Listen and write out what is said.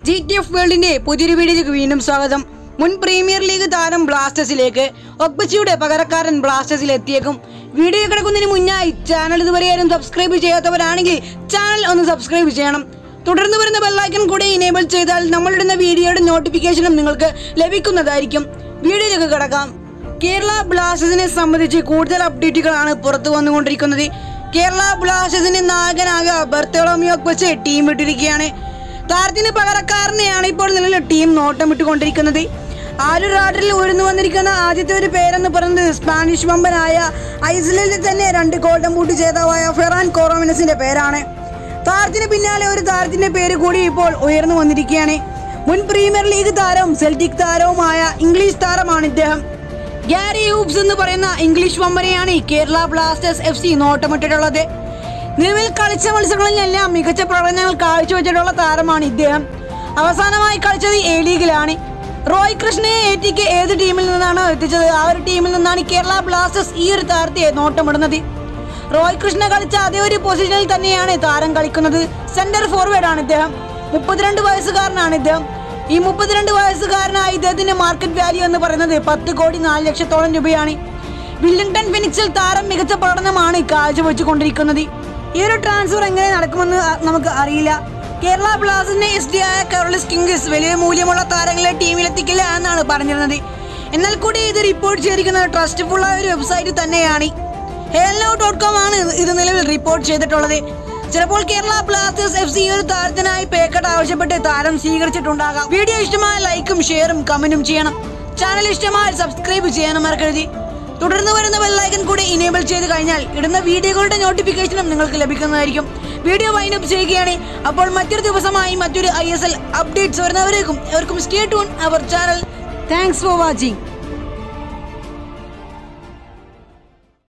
G T F വേൾഡിന്റെ പുതിയൊരു വീഡിയോയിലേക്ക് വീണ്ടും സ്വാഗതം മുൻ പ്രീമിയർ ലീഗ് താരം ബ്ലാസ്റ്റേഴ്സിലേക്ക് ഒക്ബച്ചിയുടെ പകരക്കാരൻ ബ്ലാസ്റ്റേഴ്സിൽ എത്തിയേക്കും വീഡിയോ കിടക്കുന്നതിന് മുന്നായി ചാനൽ ഇതുവരെ ആരും സബ്സ്ക്രൈബ് ചെയ്യാത്തവരാണെങ്കിൽ ചാനൽ ഒന്ന് സബ്സ്ക്രൈബ് ചെയ്യണം തുടർന്ന് വരുന്ന ബെല്ലൈക്കൺ കൂടെ ഇനേബിൾ ചെയ്താൽ നമ്മളിടുന്ന വീഡിയോയുടെ നോട്ടിഫിക്കേഷനും നിങ്ങൾക്ക് ലഭിക്കുന്നതായിരിക്കും വീഡിയോയിലേക്ക് കിടക്കാം കേരള ബ്ലാസ്റ്റേഴ്സിനെ സംബന്ധിച്ച് കൂടുതൽ അപ്ഡേറ്റുകളാണ് പുറത്തു വന്നുകൊണ്ടിരിക്കുന്നത് കേരള ബ്ലാസ്റ്റേഴ്സിന്റെ നായകനായ ബർത്തോളോമിയോ ഒക്ബച്ച് ടീം വിട്ടിരിക്കുകയാണ് താരത്തിന് പകരക്കാരനെയാണ് ഇപ്പോൾ നിലവിൽ ടീം നോട്ടമിട്ടുകൊണ്ടിരിക്കുന്നത് ആരു റാഡറിൽ ഉയർന്നു വന്നിരിക്കുന്ന ആദ്യത്തെ ഒരു പേരെന്ന് പറയുന്നത് സ്പാനിഷ് വമ്പനായ ഐസ്ലൻഡിൽ തന്നെ രണ്ട് ഗോൾഡൻ ബൂട്ട് ജേതാവായ ഫെറാൻ കോറോമിനസിന്റെ പേരാണ് താരത്തിന് പിന്നാലെ ഒരു താരത്തിന്റെ പേര് കൂടി ഇപ്പോൾ ഉയർന്നു വന്നിരിക്കുകയാണ് മുൻ പ്രീമിയർ ലീഗ് താരവും സെൽറ്റിക് താരവുമായ ഇംഗ്ലീഷ് താരമാണ് ഇദ്ദേഹം ഗ്യാരി ഹൂബ്സ് എന്ന് പറയുന്ന ഇംഗ്ലീഷ് വമ്പനെയാണ് ഈ കേരള ബ്ലാസ്റ്റേഴ്സ് എഫ് സി നോട്ടമിട്ടിട്ടുള്ളത് നിലവിൽ കളിച്ച മത്സരങ്ങളിലെല്ലാം മികച്ച പ്രകടനങ്ങൾ കാഴ്ചവെച്ചിട്ടുള്ള താരമാണ് ഇദ്ദേഹം അവസാനമായി കളിച്ചത് എ ലീഗിലാണ് റോയ് കൃഷ്ണയെ ഏറ്റിക്ക് ഏത് ടീമിൽ നിന്നാണോ എത്തിച്ചത് ആ ഒരു ടീമിൽ നിന്നാണ് കേരള ബ്ലാസ്റ്റേഴ്സ് ഈ ഒരു താരത്തെ നോട്ടമിടുന്നത് റോയ് കൃഷ്ണ കളിച്ച അതേ ഒരു പൊസിഷനിൽ തന്നെയാണ് താരം കളിക്കുന്നത് സെന്റർ ഫോർവേഡ് ആണ് ഇദ്ദേഹം മുപ്പത്തിരണ്ട് വയസ്സുകാരനാണ് ഇദ്ദേഹം ഈ മുപ്പത്തിരണ്ട് വയസ്സുകാരനായ ഇദ്ദേഹത്തിന്റെ മാർക്കറ്റ് വാല്യൂ എന്ന് പറയുന്നത് പത്ത് കോടി നാല് ലക്ഷത്തോളം രൂപയാണ് വില്ലിംഗ്ടൺ ഫിനിക്സിൽ താരം മികച്ച പ്രകടനമാണ് കാഴ്ചവെച്ചുകൊണ്ടിരിക്കുന്നത് ഈ ഒരു ട്രാൻസ്ഫർ എങ്ങനെ നടക്കുമെന്ന് അ- നമുക്ക് അറിയില്ല കേരള ബ്ലാസ്റ്റേഴ്സിന്റെ എസ് ഡി ആയ കരോളിസ് കിങ്സ് വലിയ മൂല്യമുള്ള താരങ്ങളെ ടീമിലെത്തിക്കില്ല എന്നാണ് പറഞ്ഞിരുന്നത് എന്നാൽ കൂടി ഇത് റിപ്പോർട്ട് ചെയ്തിരിക്കുന്നത് ട്രസ്റ്റ്ഫുൾ ആയ ഒരു വെബ്സൈറ്റ് തന്നെയാണ് ഹേലോ ഡോട്ട് കോം ആണ് ഇത് നിലവിൽ റിപ്പോർട്ട് ചെയ്തിട്ടുള്ളത് ചിലപ്പോൾ കേരള ബ്ലാസ്റ്റേഴ്സ് എഫ് സി ഒരു താരത്തിനായി പേക്കട്ട് ആവശ്യപ്പെട്ട് താരം സ്വീകരിച്ചിട്ടുണ്ടാകാം വീഡിയോ ഇഷ്ടമായ ലൈക്കും ഷെയറും കമന്റും ചെയ്യണം ചാനൽ ഇഷ്ടമായാൽ സബ്സ്ക്രൈബ് ചെയ്യാനും മറക്കരുത് തുടർന്ന് വരുന്ന ബെല്ലൈക്കൻ കൂടി ഇനേബിൾ ചെയ്ത് കഴിഞ്ഞാൽ ഇടുന്ന വീഡിയോകളുടെ നോട്ടിഫിക്കേഷനും നിങ്ങൾക്ക് ലഭിക്കുന്നതായിരിക്കും വീഡിയോ വൈൻഡപ്പ് ചെയ്യുകയാണ് അപ്പോൾ മറ്റൊരു ദിവസമായി മറ്റൊരു ഐ എസ് എൽ അപ്ഡേറ്റ്സ് വരുന്നവരേക്കും എവർക്കും സ്റ്റേ ടൂൺ അവർ ചാനൽ താങ്ക്സ് ഫോർ വാച്ചിങ്